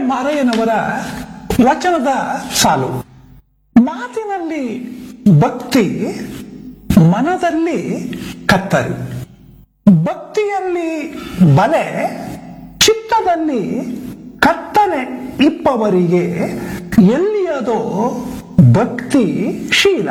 ಮಾರಯ್ಯನವರ ವಚನದ ಸಾಲು ಮಾತಿನಲ್ಲಿ ಭಕ್ತಿ ಮನದಲ್ಲಿ ಕತ್ತರಿ ಭಕ್ತಿಯಲ್ಲಿ ಬಲೆ ಚಿತ್ತದಲ್ಲಿ ಕತ್ತಲೆ ಇಪ್ಪವರಿಗೆ ಎಲ್ಲಿಯದೋ ಭಕ್ತಿ ಶೀಲ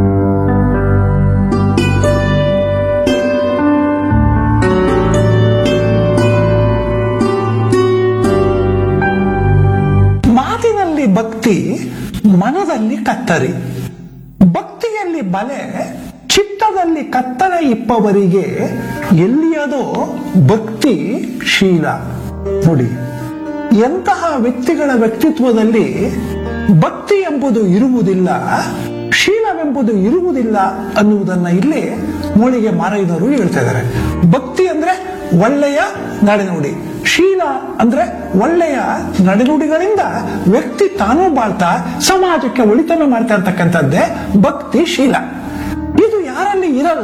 ಮಾತಿನಲ್ಲಿ ಭಕ್ತಿ ಮನದಲ್ಲಿ ಕತ್ತರಿ ಭಕ್ತಿಯಲ್ಲಿ ಬಲೆ ಚಿತ್ತದಲ್ಲಿ ಕತ್ತಲೆ ಇಪ್ಪವರಿಗೆ ಎಲ್ಲಿಯದೋ ಭಕ್ತಿ ಶೀಲ ನೋಡಿ ಎಂತಹ ವ್ಯಕ್ತಿಗಳ ವ್ಯಕ್ತಿತ್ವದಲ್ಲಿ ಭಕ್ತಿ ಎಂಬುದು ಇರುವುದಿಲ್ಲ ಶೀಲವೆಂಬುದು ಇರುವುದಿಲ್ಲ ಅನ್ನುವುದನ್ನ ಇಲ್ಲಿ ಮೂಳಿಗೆ ಮಾರೈದವರು ಹೇಳ್ತಾ ಇದ್ದಾರೆ ಭಕ್ತಿ ಅಂದ್ರೆ ಒಳ್ಳೆಯ ನಡೆನುಡಿ ಶೀಲ ಅಂದ್ರೆ ಒಳ್ಳೆಯ ನಡೆನುಡಿಗಳಿಂದ ವ್ಯಕ್ತಿ ತಾನೂ ಬಾಳ್ತಾ ಸಮಾಜಕ್ಕೆ ಒಳಿತನ ಮಾಡ್ತಾ ಇರ್ತಕ್ಕಂಥದ್ದೇ ಭಕ್ತಿ ಶೀಲ ಇದು ಯಾರಲ್ಲಿ ಇರಲ್ಲ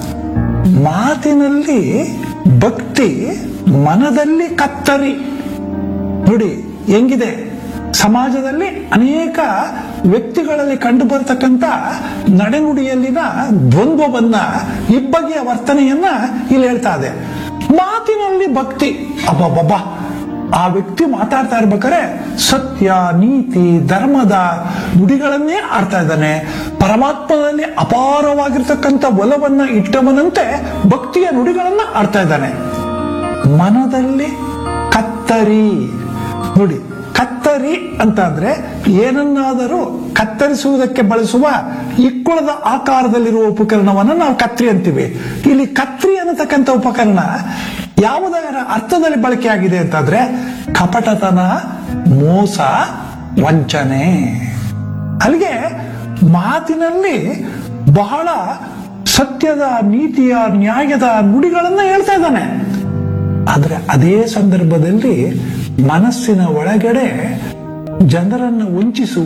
ಮಾತಿನಲ್ಲಿ ಭಕ್ತಿ ಮನದಲ್ಲಿ ಕತ್ತರಿ ನೋಡಿ ಹೆಂಗಿದೆ ಸಮಾಜದಲ್ಲಿ ಅನೇಕ ವ್ಯಕ್ತಿಗಳಲ್ಲಿ ಕಂಡು ಬರ್ತಕ್ಕಂಥ ನಡೆನುಡಿಯಲ್ಲಿನ ದ್ವಂದ್ವವನ್ನ ಇಬ್ಬಗೆಯ ವರ್ತನೆಯನ್ನ ಇಲ್ಲಿ ಹೇಳ್ತಾ ಇದೆ ಮಾತಿನಲ್ಲಿ ಭಕ್ತಿ ಅಬ್ಬಬ್ಬಬ್ಬ ಆ ವ್ಯಕ್ತಿ ಮಾತಾಡ್ತಾ ಇರ್ಬೇಕಾದ್ರೆ ಸತ್ಯ ನೀತಿ ಧರ್ಮದ ನುಡಿಗಳನ್ನೇ ಆಡ್ತಾ ಇದ್ದಾನೆ ಪರಮಾತ್ಮನಲ್ಲಿ ಅಪಾರವಾಗಿರ್ತಕ್ಕಂಥ ಒಲವನ್ನ ಇಟ್ಟವನಂತೆ ಭಕ್ತಿಯ ನುಡಿಗಳನ್ನ ಆಡ್ತಾ ಇದ್ದಾನೆ ಮನದಲ್ಲಿ ಕತ್ತರಿ ನೋಡಿ ಕತ್ತರಿ ಅಂತ ಅಂದ್ರೆ ಏನನ್ನಾದರೂ ಕತ್ತರಿಸುವುದಕ್ಕೆ ಬಳಸುವ ಇಕ್ಕುಳದ ಆಕಾರದಲ್ಲಿರುವ ಉಪಕರಣವನ್ನ ನಾವು ಕತ್ರಿ ಅಂತೀವಿ ಇಲ್ಲಿ ಕತ್ರಿ ಅನ್ನತಕ್ಕಂಥ ಉಪಕರಣ ಯಾವುದರ ಅರ್ಥದಲ್ಲಿ ಬಳಕೆ ಆಗಿದೆ ಅಂತಂದ್ರೆ ಕಪಟತನ ಮೋಸ ವಂಚನೆ ಅಲ್ಲಿಗೆ ಮಾತಿನಲ್ಲಿ ಬಹಳ ಸತ್ಯದ ನೀತಿಯ ನ್ಯಾಯದ ನುಡಿಗಳನ್ನ ಹೇಳ್ತಾ ಇದ್ದಾನೆ ಆದ್ರೆ ಅದೇ ಸಂದರ್ಭದಲ್ಲಿ ಮನಸ್ಸಿನ ಒಳಗಡೆ ಜನರನ್ನು ವಂಚಿಸುವ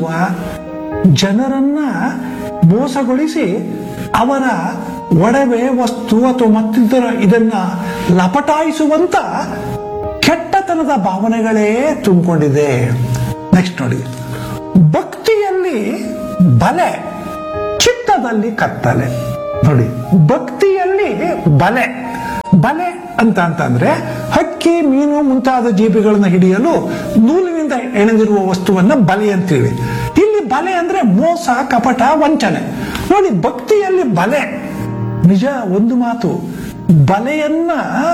ಜನರನ್ನ ಮೋಸಗೊಳಿಸಿ ಅವರ ಒಡವೆ ವಸ್ತು ಅಥವಾ ಮತ್ತಿತರ ಇದನ್ನ ಲಪಟಾಯಿಸುವಂತ ಕೆಟ್ಟತನದ ಭಾವನೆಗಳೇ ತುಂಬಿಕೊಂಡಿದೆ ನೆಕ್ಸ್ಟ್ ನೋಡಿ ಭಕ್ತಿಯಲ್ಲಿ ಬಲೆ ಚಿತ್ತದಲ್ಲಿ ಕತ್ತಲೆ ನೋಡಿ ಭಕ್ತಿಯಲ್ಲಿ ಬಲೆ ಬಲೆ ಅಂತ ಅಂತಂದ್ರೆ ಹಕ್ಕಿ ಮೀನು ಮುಂತಾದ ಜೀವಿಗಳನ್ನ ಹಿಡಿಯಲು ನೂಲಿನಿಂದ ಎಣೆದಿರುವ ವಸ್ತುವನ್ನ ಬಲೆ ಅಂತೀವಿ ಇಲ್ಲಿ ಬಲೆ ಅಂದ್ರೆ ಮೋಸ ಕಪಟ ವಂಚನೆ ನೋಡಿ ಭಕ್ತಿಯಲ್ಲಿ ಬಲೆ ನಿಜ ಒಂದು ಮಾತು ಬಲೆಯನ್ನ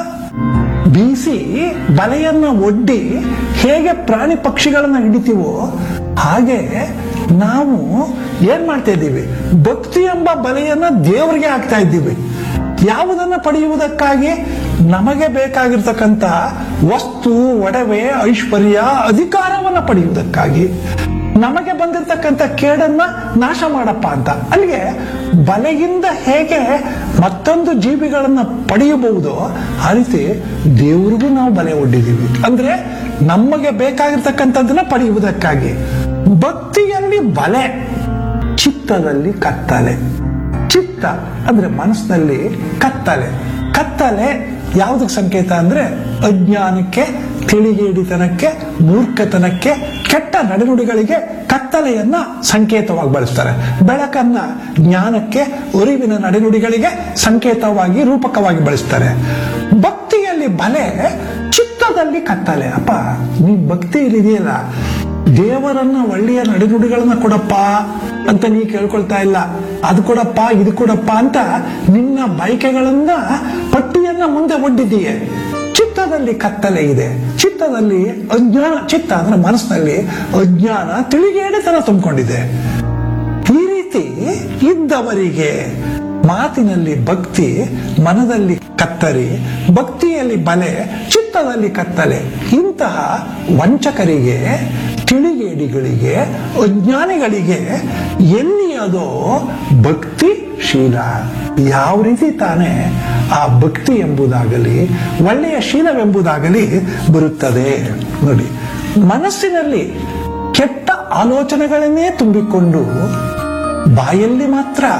ಬೀಸಿ ಬಲೆಯನ್ನ ಒಡ್ಡಿ ಹೇಗೆ ಪ್ರಾಣಿ ಪಕ್ಷಿಗಳನ್ನ ಹಿಡಿತೀವೋ ಹಾಗೆ ನಾವು ಏನ್ ಮಾಡ್ತಾ ಇದ್ದೀವಿ ಭಕ್ತಿ ಎಂಬ ಬಲೆಯನ್ನ ದೇವರಿಗೆ ಹಾಕ್ತಾ ಇದ್ದೀವಿ ಯಾವುದನ್ನ ಪಡೆಯುವುದಕ್ಕಾಗಿ ನಮಗೆ ಬೇಕಾಗಿರ್ತಕ್ಕಂಥ ವಸ್ತು ಒಡವೆ ಐಶ್ವರ್ಯ ಅಧಿಕಾರವನ್ನ ಪಡೆಯುವುದಕ್ಕಾಗಿ ನಮಗೆ ಬಂದಿರತಕ್ಕಂಥ ಕೇಡನ್ನ ನಾಶ ಮಾಡಪ್ಪ ಅಂತ ಅಲ್ಲಿಗೆ ಬಲೆಯಿಂದ ಹೇಗೆ ಮತ್ತೊಂದು ಜೀವಿಗಳನ್ನ ಪಡೆಯಬಹುದೋ ಆ ರೀತಿ ದೇವರಿಗೂ ನಾವು ಬಲೆ ಒಡ್ಡಿದ್ದೀವಿ ಅಂದ್ರೆ ನಮಗೆ ಬೇಕಾಗಿರ್ತಕ್ಕಂಥದ್ದನ್ನ ಪಡೆಯುವುದಕ್ಕಾಗಿ ಭಕ್ತಿಯಲ್ಲಿ ಬಲೆ ಚಿತ್ತದಲ್ಲಿ ಕತ್ತಲೆ ಚಿತ್ತ ಅಂದ್ರೆ ಮನಸ್ಸಿನಲ್ಲಿ ಕತ್ತಲೆ ಕತ್ತಲೆ ಯಾವುದಕ್ಕೆ ಸಂಕೇತ ಅಂದ್ರೆ ಅಜ್ಞಾನಕ್ಕೆ ತಿಳಿಗೇಡಿತನಕ್ಕೆ ಮೂರ್ಖತನಕ್ಕೆ ಕೆಟ್ಟ ನಡೆನುಡಿಗಳಿಗೆ ಕತ್ತಲೆಯನ್ನ ಸಂಕೇತವಾಗಿ ಬಳಸ್ತಾರೆ ಬೆಳಕನ್ನ ಜ್ಞಾನಕ್ಕೆ ಅರಿವಿನ ನಡೆನುಡಿಗಳಿಗೆ ಸಂಕೇತವಾಗಿ ರೂಪಕವಾಗಿ ಬಳಸ್ತಾರೆ ಭಕ್ತಿಯಲ್ಲಿ ಬಲೆ ಚಿತ್ತದಲ್ಲಿ ಕತ್ತಲೆ ಅಪ್ಪ ನೀ ಭಕ್ತಿಯಲ್ಲಿ ಇದೆಯಲ್ಲ ದೇವರನ್ನ ಒಳ್ಳೆಯ ನಡೆನುಡಿಗಳನ್ನ ಕೊಡಪ್ಪ ಅಂತ ನೀ ಕೇಳ್ಕೊಳ್ತಾ ಇಲ್ಲ ಅದು ಕೊಡಪ್ಪ ಇದು ಕೊಡಪ್ಪ ಅಂತ ನಿನ್ನ ಬಯಕೆಗಳನ್ನ ಪಟ್ಟಿಯನ್ನ ಮುಂದೆ ಒಡ್ಡಿದ್ದೀಯೆ ಚಿತ್ತದಲ್ಲಿ ಕತ್ತಲೆ ಇದೆ ಚಿತ್ತದಲ್ಲಿ ಅಜ್ಞಾನ ಚಿತ್ತ ಅಂದ್ರೆ ಮನಸ್ಸಿನಲ್ಲಿ ಅಜ್ಞಾನ ತಿಳಿಗೇಡಿತನ ತುಂಬಿಕೊಂಡಿದೆ ಈ ರೀತಿ ಇದ್ದವರಿಗೆ ಮಾತಿನಲ್ಲಿ ಭಕ್ತಿ ಮನದಲ್ಲಿ ಕತ್ತರಿ ಭಕ್ತಿಯಲ್ಲಿ ಬಲೆ ಚಿತ್ತದಲ್ಲಿ ಕತ್ತಲೆ ಇಂತಹ ವಂಚಕರಿಗೆ ತಿಳಿಗೇಡಿಗಳಿಗೆ ಅಜ್ಞಾನಿಗಳಿಗೆ ಎಲ್ಲಿಯದೋ ಭಕ್ತಿ ಶೀಲ ಯಾವ ರೀತಿ ತಾನೇ ಆ ಭಕ್ತಿ ಎಂಬುದಾಗಲಿ ಒಳ್ಳೆಯ ಶೀಲವೆಂಬುದಾಗಲಿ ಬರುತ್ತದೆ ನೋಡಿ ಮನಸ್ಸಿನಲ್ಲಿ ಕೆಟ್ಟ ಆಲೋಚನೆಗಳನ್ನೇ ತುಂಬಿಕೊಂಡು ಬಾಯಲ್ಲಿ ಮಾತ್ರ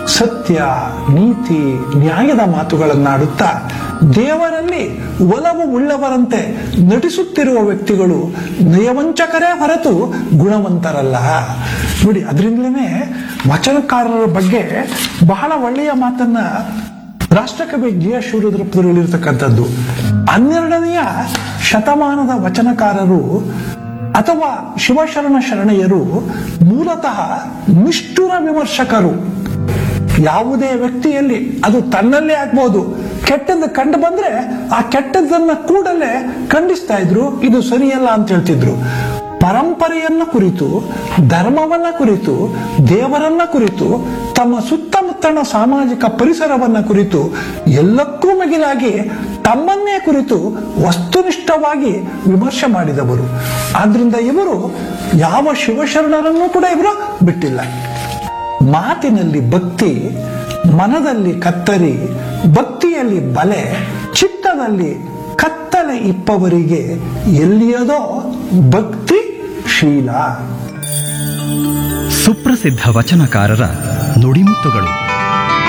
ಸತ್ಯ ನೀತಿ ನ್ಯಾಯದ ಮಾತುಗಳನ್ನಾಡುತ್ತಾ ದೇವರಲ್ಲಿ ಒಲವು ಉಳ್ಳವರಂತೆ ನಟಿಸುತ್ತಿರುವ ವ್ಯಕ್ತಿಗಳು ನಯವಂಚಕರೇ ಹೊರತು ಗುಣವಂತರಲ್ಲ ನೋಡಿ ಅದರಿಂದಲೇ ವಚನಕಾರರ ಬಗ್ಗೆ ಬಹಳ ಒಳ್ಳೆಯ ಮಾತನ್ನ ರಾಷ್ಟ್ರಕವಿ ಜಿ ಎಸ್ ಶಿವರುದ್ರಪ್ಪರು ಹೇಳಿರ್ತಕ್ಕಂಥದ್ದು ಹನ್ನೆರಡನೆಯ ಶತಮಾನದ ವಚನಕಾರರು ಅಥವಾ ಶಿವಶರಣ ಶರಣೆಯರು ಮೂಲತಃ ನಿಷ್ಠುರ ವಿಮರ್ಶಕರು ಯಾವುದೇ ವ್ಯಕ್ತಿಯಲ್ಲಿ ಅದು ತನ್ನಲ್ಲೇ ಆಗ್ಬಹುದು ಕೆಟ್ಟದ್ದು ಕಂಡು ಬಂದ್ರೆ ಆ ಕೆಟ್ಟದ್ದನ್ನ ಕೂಡಲೇ ಖಂಡಿಸ್ತಾ ಇದ್ರು ಇದು ಸರಿಯಲ್ಲ ಅಂತ ಹೇಳ್ತಿದ್ರು ಪರಂಪರೆಯನ್ನ ಕುರಿತು ಧರ್ಮವನ್ನ ಕುರಿತು ದೇವರನ್ನ ಕುರಿತು ತಮ್ಮ ಸುತ್ತಮುತ್ತಣ ಸಾಮಾಜಿಕ ಪರಿಸರವನ್ನ ಕುರಿತು ಎಲ್ಲಕ್ಕೂ ಮಿಗಿಲಾಗಿ ತಮ್ಮನ್ನೇ ಕುರಿತು ವಸ್ತುನಿಷ್ಠವಾಗಿ ವಿಮರ್ಶೆ ಮಾಡಿದವರು ಆದ್ರಿಂದ ಇವರು ಯಾವ ಶಿವಶರಣರನ್ನೂ ಕೂಡ ಇವರು ಬಿಟ್ಟಿಲ್ಲ ಮಾತಿನಲ್ಲಿ ಭಕ್ತಿ ಮನದಲ್ಲಿ ಕತ್ತರಿ ಭಕ್ತಿಯಲ್ಲಿ ಬಲೆ ಚಿತ್ತದಲ್ಲಿ ಕತ್ತಲೆ ಇಪ್ಪವರಿಗೆ ಎಲ್ಲಿಯದೋ ಭಕ್ತಿ ಶೀಲ ಸುಪ್ರಸಿದ್ಧ ವಚನಕಾರರ ನುಡಿಮುತ್ತುಗಳು